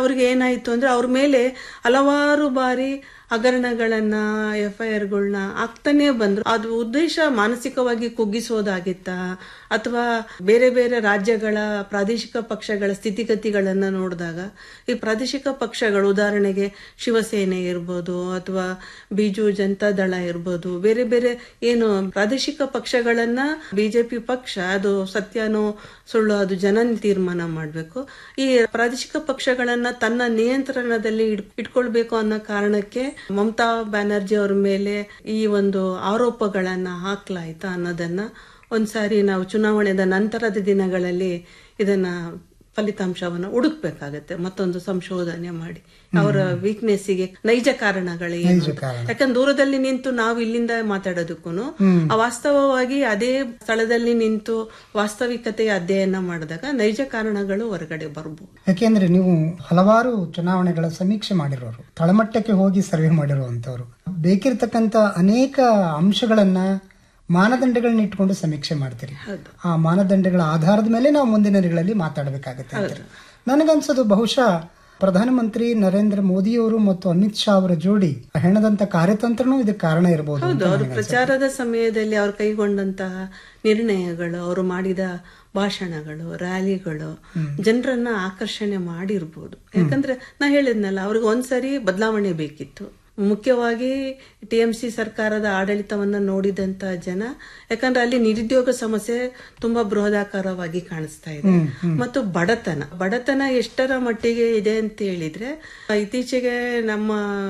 ಅವ್ರಿಗೆ ಏನಾಯ್ತು ಅಂದ್ರೆ ಅವ್ರ ಮೇಲೆ ಹಲವಾರು ಬಾರಿ ಹಗರಣಗಳನ್ನ ಎಫ್ ಐ ಆರ್ಗಳನ್ನ ಆಗ್ತಾನೆ ಬಂದ್ರು ಅದು ಉದ್ದೇಶ ಮಾನಸಿಕವಾಗಿ ಕುಗ್ಗಿಸೋದಾಗಿತ್ತ ಅಥವಾ ಬೇರೆ ಬೇರೆ ರಾಜ್ಯಗಳ ಪ್ರಾದೇಶಿಕ ಪಕ್ಷಗಳ ಸ್ಥಿತಿಗತಿಗಳನ್ನ ನೋಡಿದಾಗ ಈ ಪ್ರಾದೇಶಿಕ ಪಕ್ಷಗಳು ಉದಾಹರಣೆಗೆ ಶಿವಸೇನೆ ಇರ್ಬೋದು ಅಥವಾ ಬಿಜು ಜನತಾ ದಳ ಇರ್ಬೋದು ಬೇರೆ ಬೇರೆ ಏನು ಪ್ರಾದೇಶಿಕ ಪಕ್ಷಗಳನ್ನ ಬಿಜೆಪಿ ಪಕ್ಷ ಅದು ಸತ್ಯನೋ ಸುಳ್ಳು ಅದು ಜನ ತೀರ್ಮಾನ ಮಾಡಬೇಕು ಈ ಪ್ರಾದೇಶಿಕ ಪಕ್ಷಗಳನ್ನ ತನ್ನ ನಿಯಂತ್ರಣದಲ್ಲಿ ಇಡ್- ಇಟ್ಕೊಳ್ಬೇಕು ಅನ್ನೋ ಕಾರಣಕ್ಕೆ ಮಮತಾ ಬ್ಯಾನರ್ಜಿ ಅವ್ರ ಮೇಲೆ ಈ ಒಂದು ಆರೋಪಗಳನ್ನ ಹಾಕ್ಲಾಯ್ತಾ ಅನ್ನೋದನ್ನ ಒಂದ್ಸಾರಿ ನಾವು ಚುನಾವಣೆದ ನಂತರದ ದಿನಗಳಲ್ಲಿ ಇದನ್ನ ಫಲಿತಾಂಶವನ್ನು ಹುಡುಕ್ಬೇಕಾಗತ್ತೆ ಮತ್ತೊಂದು ಸಂಶೋಧನೆ ಮಾಡಿ ಅವರ ವೀಕ್ನೆಸ್ಸಿಗೆ ನೈಜ ಕಾರಣಗಳೇನು ನೈಜ ಅಂತ. ಕಾರಣ. ಯಾಕಂದ್ರೆ ದೂರದಲ್ಲಿ ನಿಂತು ನಾವು ಇಲ್ಲಿಂದ ಮಾತಾಡೋದಕ್ಕೂ ವಾಸ್ತವವಾಗಿ ಅದೇ ಸ್ಥಳದಲ್ಲಿ ನಿಂತು ವಾಸ್ತವಿಕತೆಯ ಅಧ್ಯಯನ ಮಾಡಿದಾಗ ನೈಜ ಕಾರಣಗಳು ಹೊರಗಡೆ ಬರ್ಬೋದು ಯಾಕೆಂದ್ರೆ ನೀವು ಹಲವಾರು ಚುನಾವಣೆಗಳ ಸಮೀಕ್ಷೆ ಮಾಡಿರೋರು ತಳಮಟ್ಟಕ್ಕೆ ಹೋಗಿ ಸರ್ವೆ ಮಾಡಿರುವಂತವ್ರು ಬೇಕಿರ್ತಕ್ಕಂತ ಅನೇಕ ಅಂಶಗಳನ್ನ ಮಾನದಂಡಗಳನ್ನ ಇಟ್ಕೊಂಡು ಸಮೀಕ್ಷೆ ಮಾಡ್ತೀರಿ ಆ ಮಾನದಂಡಗಳ ಆಧಾರದ ಮೇಲೆ ನಾವು ಮುಂದಿನ ದಿನಗಳಲ್ಲಿ ಮಾತಾಡಬೇಕಾಗತ್ತೆ ಅಂತೀರಿ. ನನಗನ್ಸೋದು ಬಹುಶಃ ಪ್ರಧಾನಮಂತ್ರಿ ನರೇಂದ್ರ ಮೋದಿಯವರು ಮತ್ತು ಅಮಿತ್ ಶಾ ಅವರ ಜೋಡಿ ಹೆಣದಂತ ಕಾರ್ಯತಂತ್ರನೂ ಇದಕ್ಕೆ ಕಾರಣ ಇರಬಹುದು ಹೌದು ಅವರು ಪ್ರಚಾರದ ಸಮಯದಲ್ಲಿ ಅವರು ಕೈಗೊಂಡಂತಹ ನಿರ್ಣಯಗಳು ಅವರು ಮಾಡಿದ ಭಾಷಣಗಳು ರ್ಯಾಲಿಗಳು ಜನರನ್ನ ಆಕರ್ಷಣೆ ಮಾಡಿರ್ಬೋದು ಯಾಕಂದ್ರೆ ನಾ ಹೇಳಿದ್ನಲ್ಲ ಅವ್ರಿಗೆ ಒಂದ್ಸರಿ ಬದಲಾವಣೆ ಬೇಕಿತ್ತು ಮುಖ್ಯವಾಗಿ ಟಿ ಎಂ ಸಿ ಸರ್ಕಾರದ ಆಡಳಿತವನ್ನ ನೋಡಿದಂತ ಜನ ಯಾಕಂದ್ರೆ ಅಲ್ಲಿ ನಿರುದ್ಯೋಗ ಸಮಸ್ಯೆ ತುಂಬಾ ಬೃಹದಾಕಾರವಾಗಿ ಕಾಣಿಸ್ತಾ ಇದೆ ಮತ್ತು ಬಡತನ ಬಡತನ ಎಷ್ಟರ ಮಟ್ಟಿಗೆ ಇದೆ ಅಂತ ಹೇಳಿದ್ರೆ ಇತ್ತೀಚೆಗೆ ನಮ್ಮ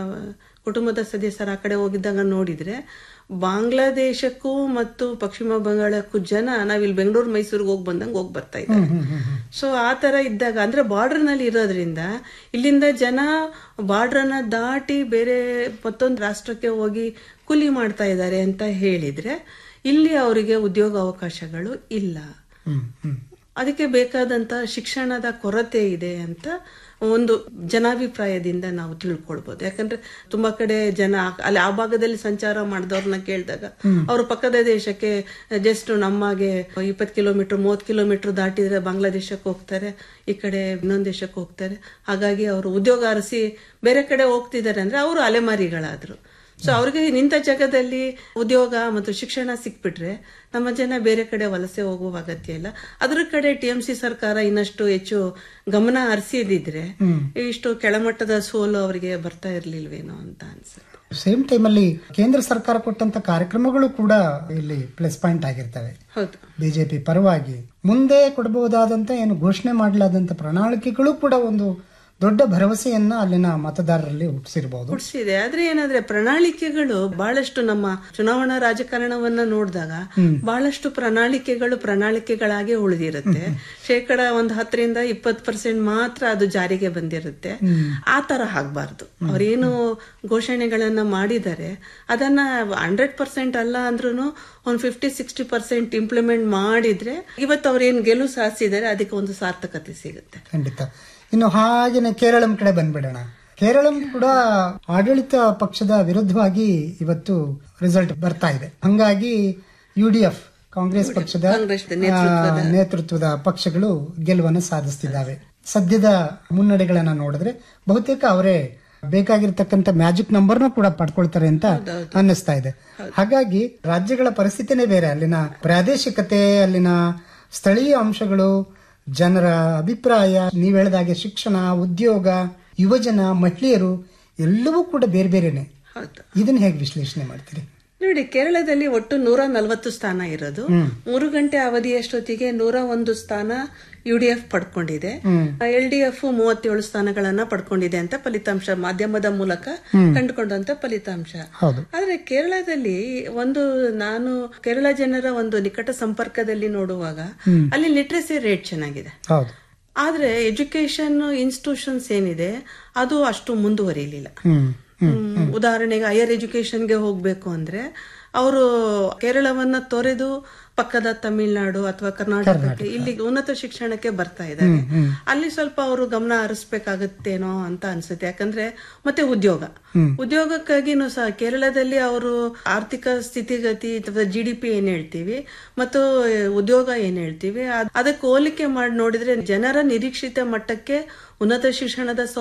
ಕುಟುಂಬದ ಸದಸ್ಯರ ಆ ಕಡೆ ಹೋಗಿದ್ದಾಗ ನೋಡಿದ್ರೆ ಬಾಂಗ್ಲಾದೇಶಕ್ಕೂ ಮತ್ತು ಪಶ್ಚಿಮ ಬಂಗಾಳಕ್ಕೂ ಜನ ನಾವಿಲ್ಲಿ ಬೆಂಗಳೂರು ಮೈಸೂರಿಗೆ ಹೋಗಿ ಬಂದಂಗೆ ಹೋಗಿ ಬರ್ತಾ ಇದ್ದಾರೆ ಸೊ ಆ ತರ ಇದ್ದಾಗ ಅಂದ್ರೆ ಬಾರ್ಡರ್ ನಲ್ಲಿ ಇರೋದ್ರಿಂದ ಇಲ್ಲಿಂದ ಜನ ಬಾರ್ಡರ್ ನ ದಾಟಿ ಬೇರೆ ಮತ್ತೊಂದು ರಾಷ್ಟ್ರಕ್ಕೆ ಹೋಗಿ ಕೂಲಿ ಮಾಡ್ತಾ ಇದ್ದಾರೆ ಅಂತ ಹೇಳಿದ್ರೆ ಇಲ್ಲಿ ಅವರಿಗೆ ಉದ್ಯೋಗ ಅವಕಾಶಗಳು ಇಲ್ಲ ಹ್ಮ್ ಹ್ಮ್ ಅದಕ್ಕೆ ಬೇಕಾದಂತ ಶಿಕ್ಷಣದ ಕೊರತೆ ಇದೆ ಅಂತ ಒಂದು ಜನಾಭಿಪ್ರಾಯದಿಂದ ನಾವು ತಿಳ್ಕೊಳ್ಬಹುದು ಯಾಕಂದ್ರೆ ತುಂಬಾ ಕಡೆ ಜನ ಅಲ್ಲಿ ಆ ಭಾಗದಲ್ಲಿ ಸಂಚಾರ ಮಾಡಿದವ್ರನ್ನ ಕೇಳಿದಾಗ ಅವ್ರ ಪಕ್ಕದ ದೇಶಕ್ಕೆ ಜಸ್ಟ್ ನಮ್ಮಾಗೆ ಇಪ್ಪತ್ತು ಕಿಲೋಮೀಟರ್ ಮೂವತ್ತು ಕಿಲೋಮೀಟರ್ ದಾಟಿದ್ರೆ ಬಾಂಗ್ಲಾದೇಶಕ್ಕೆ ಹೋಗ್ತಾರೆ ಈ ಕಡೆ ಇನ್ನೊಂದು ದೇಶಕ್ಕೆ ಹೋಗ್ತಾರೆ ಹಾಗಾಗಿ ಅವರು ಉದ್ಯೋಗ ಅರಸಿ ಬೇರೆ ಕಡೆ ಹೋಗ್ತಿದ್ದಾರೆ ಅಂದ್ರೆ ಅವರು ಅಲೆಮಾರಿಗಳಾದ್ರು ಸೊ ಅವ್ರಿಗೆ ನಿಂತ ಜಾಗದಲ್ಲಿ ಉದ್ಯೋಗ ಮತ್ತು ಶಿಕ್ಷಣ ಸಿಕ್ಬಿಟ್ರೆ ನಮ್ಮ ಜನ ಬೇರೆ ಕಡೆ ವಲಸೆ ಹೋಗುವ ಅಗತ್ಯ ಇಲ್ಲ ಅದ್ರ ಕಡೆ ಟಿ ಎಂ ಸಿ ಸರ್ಕಾರ ಇನ್ನಷ್ಟು ಹೆಚ್ಚು ಗಮನ ಹರಿಸಿದಿದ್ರೆ ಇಷ್ಟು ಕೆಳಮಟ್ಟದ ಸೋಲು ಅವರಿಗೆ ಬರ್ತಾ ಇರ್ಲಿಲ್ವೇನೋ ಅಂತ ಅನ್ಸುತ್ತೆ ಸೇಮ್ ಟೈಮಲ್ಲಿ ಕೇಂದ್ರ ಸರ್ಕಾರ ಕೊಟ್ಟಂತ ಕಾರ್ಯಕ್ರಮಗಳು ಕೂಡ ಇಲ್ಲಿ ಪ್ಲಸ್ ಪಾಯಿಂಟ್ ಆಗಿರ್ತವೆ ಹೌದು ಬಿಜೆಪಿ ಪರವಾಗಿ ಮುಂದೆ ಕೊಡಬಹುದಾದಂತ ಏನು ಘೋಷಣೆ ಮಾಡಲಾದಂತ ಪ್ರಣಾಳಿಕೆಗಳು ಕೂಡ ಒಂದು ದೊಡ್ಡ ಭರವಸೆಯನ್ನ ಅಲ್ಲಿನ ಮತದಾರರಲ್ಲಿ ಹುಟ್ಟಿಸಿರಬಹುದು ಹುಡ್ಸಿದೆ ಆದ್ರೆ ಏನಾದ್ರೆ ಪ್ರಣಾಳಿಕೆಗಳು ಬಹಳಷ್ಟು ನಮ್ಮ ಚುನಾವಣಾ ರಾಜಕಾರಣವನ್ನ ನೋಡಿದಾಗ ಬಹಳಷ್ಟು ಪ್ರಣಾಳಿಕೆಗಳು ಪ್ರಣಾಳಿಕೆಗಳಾಗೆ ಉಳಿದಿರುತ್ತೆ ಶೇಕಡ ಒಂದ್ ಹತ್ತರಿಂದ ಇಪ್ಪತ್ ಪರ್ಸೆಂಟ್ ಮಾತ್ರ ಅದು ಜಾರಿಗೆ ಬಂದಿರುತ್ತೆ ಆ ತರ ಆಗ್ಬಾರ್ದು ಅವ್ರೇನು ಘೋಷಣೆಗಳನ್ನ ಮಾಡಿದ್ದಾರೆ ಅದನ್ನ ಹಂಡ್ರೆಡ್ ಪರ್ಸೆಂಟ್ ಅಲ್ಲ ಅಂದ್ರೂ ಒಂದ್ ಫಿಫ್ಟಿ ಸಿಕ್ಸ್ಟಿ ಪರ್ಸೆಂಟ್ ಇಂಪ್ಲಿಮೆಂಟ್ ಮಾಡಿದ್ರೆ ಇವತ್ತು ಅವ್ರೇನ್ ಗೆಲುವು ಸಾಧಿಸಿದ್ದಾರೆ ಅದಕ್ಕೆ ಒಂದು ಸಾರ್ಥಕತೆ ಸಿಗುತ್ತೆ ಖಂಡಿತ ಇನ್ನು ಹಾಗೇನೆ ಕೇರಳಂ ಕಡೆ ಬಂದ್ಬಿಡೋಣ ಕೇರಳಂ ಕೂಡ ಆಡಳಿತ ಪಕ್ಷದ ವಿರುದ್ಧವಾಗಿ ಇವತ್ತು ರಿಸಲ್ಟ್ ಬರ್ತಾ ಇದೆ ಹಂಗಾಗಿ ಯು ಡಿ ಎಫ್ ಕಾಂಗ್ರೆಸ್ ಪಕ್ಷದ ಕಾಂಗ್ರೆಸ್ ಆ, ನೇತೃತ್ವದ ಪಕ್ಷಗಳು ಗೆಲುವನ್ನು ಸಾಧಿಸ್ತಿದ್ದಾವೆ ಸದ್ಯದ ಮುನ್ನಡೆಗಳನ್ನ ನೋಡಿದ್ರೆ ಬಹುತೇಕ ಅವರೇ ಬೇಕಾಗಿರ್ತಕ್ಕಂಥ ಮ್ಯಾಜಿಕ್ ನಂಬರ್ನ ಕೂಡ ಪಡ್ಕೊಳ್ತಾರೆ ಅಂತ ಅನ್ನಿಸ್ತಾ ಇದೆ ಹಾಗಾಗಿ ರಾಜ್ಯಗಳ ಪರಿಸ್ಥಿತಿನೇ ಬೇರೆ ಅಲ್ಲಿನ ಪ್ರಾದೇಶಿಕತೆ ಅಲ್ಲಿನ ಸ್ಥಳೀಯ ಅಂಶಗಳು ಜನರ ಅಭಿಪ್ರಾಯ ನೀವ್ ಹೇಳಿದಾಗೆ ಶಿಕ್ಷಣ ಉದ್ಯೋಗ ಯುವಜನ ಮಹಿಳೆಯರು ಎಲ್ಲವೂ ಕೂಡ ಬೇರೆ ಬೇರೆನೆ ಹೌದು ಇದನ್ನ ಹೇಗೆ ವಿಶ್ಲೇಷಣೆ ಮಾಡ್ತೀರಿ ನೋಡಿ ಕೇರಳದಲ್ಲಿ ಒಟ್ಟು ನೂರ ನಲವತ್ತು ಸ್ಥಾನ ಇರೋದು ಮೂರು ಗಂಟೆ ಅವಧಿಯಷ್ಟೊತ್ತಿಗೆ ನೂರ ಒಂದು ಸ್ಥಾನ ಯು ಡಿ ಎಫ್ ಪಡ್ಕೊಂಡಿದೆ ಎಲ್ ಡಿ ಎಫ್ ಮೂವತ್ತೇಳು ಸ್ಥಾನಗಳನ್ನ ಪಡ್ಕೊಂಡಿದೆ ಅಂತ ಫಲಿತಾಂಶ ಮಾಧ್ಯಮದ ಮೂಲಕ ಕಂಡುಕೊಂಡಂತ ಫಲಿತಾಂಶ ಹೌದು ಆದ್ರೆ ಕೇರಳದಲ್ಲಿ ಒಂದು ನಾನು ಕೇರಳ ಜನರ ಒಂದು ನಿಕಟ ಸಂಪರ್ಕದಲ್ಲಿ ನೋಡುವಾಗ ಅಲ್ಲಿ ಲಿಟ್ರಸಿ ರೇಟ್ ಚೆನ್ನಾಗಿದೆ ಹೌದು ಆದ್ರೆ ಎಜುಕೇಶನ್ ಇನ್ಸ್ಟಿಟ್ಯೂಷನ್ಸ್ ಏನಿದೆ ಅದು ಅಷ್ಟು ಮುಂದುವರಿಲಿಲ್ಲ ಹ್ಮ್ ಹ್ಮ್, ಉದಾಹರಣೆಗೆ ಹೈಯರ್ ಎಜುಕೇಶನ್ಗೆ ಹೋಗ್ಬೇಕು ಅಂದ್ರೆ ಅವರು ಕೇರಳವನ್ನ ತೊರೆದು ಪಕ್ಕದ ತಮಿಳುನಾಡು ಅಥವಾ ಕರ್ನಾಟಕಕ್ಕೆ ಇಲ್ಲಿ ಉನ್ನತ ಶಿಕ್ಷಣಕ್ಕೆ ಬರ್ತಾ ಇದ್ದಾರೆ ಅಲ್ಲಿ ಸ್ವಲ್ಪ ಅವರು ಗಮನ ಹರಿಸ್ಬೇಕಾಗತ್ತೇನೋ ಅಂತ ಅನ್ಸುತ್ತೆ ಯಾಕಂದ್ರೆ ಮತ್ತೆ ಉದ್ಯೋಗ ಉದ್ಯೋಗಕ್ಕಾಗಿನೂ ಸಹ ಕೇರಳದಲ್ಲಿ ಅವರು ಆರ್ಥಿಕ ಸ್ಥಿತಿಗತಿ ಅಥವಾ ಜಿ ಡಿ ಪಿ ಏನ್ ಹೇಳ್ತೀವಿ ಮತ್ತು ಉದ್ಯೋಗ ಏನ್ ಹೇಳ್ತೀವಿ ಅದ್- ಅದಕ್ಕೆ ಹೋಲಿಕೆ ಮಾಡಿ ನೋಡಿದ್ರೆ ಜನರ ನಿರೀಕ್ಷಿತ ಮಟ್ಟಕ್ಕೆ ಉನ್ನತ ಶಿಕ್ಷಣದ